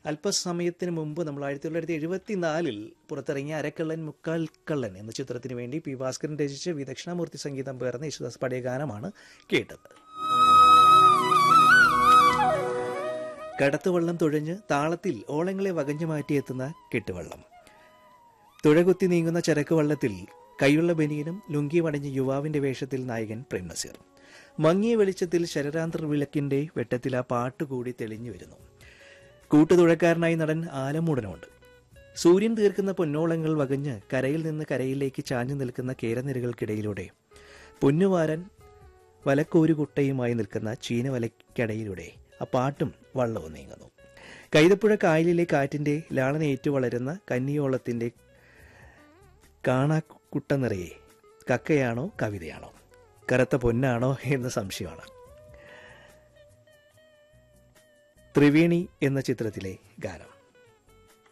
അല്പസമയത്തിന് മുമ്പ് നമ്മൾ ആയിരത്തി തൊള്ളായിരത്തി എഴുപത്തി നാലിൽ പുറത്തിറങ്ങിയ അരക്കള്ളൻ മുക്കാൽ കള്ളൻ എന്ന ചിത്രത്തിന് വേണ്ടി പി ഭാസ്കരൻ രചിച്ച് വി ദക്ഷിണാമൂർത്തി സംഗീതം പേർന്ന യേശുദാസ് പാടിയ ഗാനമാണ് കേട്ടത് കടത്തുവള്ളം തുഴഞ്ഞ് താളത്തിൽ ഓളങ്ങളെ വകഞ്ഞു മാറ്റിയെത്തുന്ന കെട്ടുവള്ളം തുഴകുത്തി നീങ്ങുന്ന ചരക്ക് വള്ളത്തിൽ കൈയുള്ള ബനിയനും ലുങ്കി വടഞ്ഞ യുവാവിന്റെ വേഷത്തിൽ നായകൻ പ്രേം നസീർ മങ്ങിയ വെളിച്ചത്തിൽ ശരരാന്തർ വിളക്കിന്റെ വെട്ടത്തിൽ ആ പാട്ടുകൂടി തെളിഞ്ഞു വരുന്നു കൂട്ടുതുഴക്കാരനായി നടൻ ആലമൂടനുണ്ട് സൂര്യൻ തീർക്കുന്ന പൊന്നോളങ്ങൾ വകഞ്ഞ് കരയിൽ നിന്ന് കരയിലേക്ക് ചാഞ്ഞു നിൽക്കുന്ന കേരനിരകൾക്കിടയിലൂടെ പൊന്നുവാരൻ വലക്കോരുകുട്ടയുമായി നിൽക്കുന്ന ചീനവലയ്ക്കടയിലൂടെ ആ പാട്ടും വള്ളവും നീങ്ങുന്നു കൈതപ്പുഴ കായലിലെ കാറ്റിന്റെ ലാളനേറ്റു വളരുന്ന കന്നിയോളത്തിന്റെ കാണാക്കുട്ട നിറയെ കക്കയാണോ കവിതയാണോ കറുത്ത പൊന്നാണോ എന്ന സംശയമാണ് ത്രിവേണി എന്ന ചിത്രത്തിലെ ഗാനം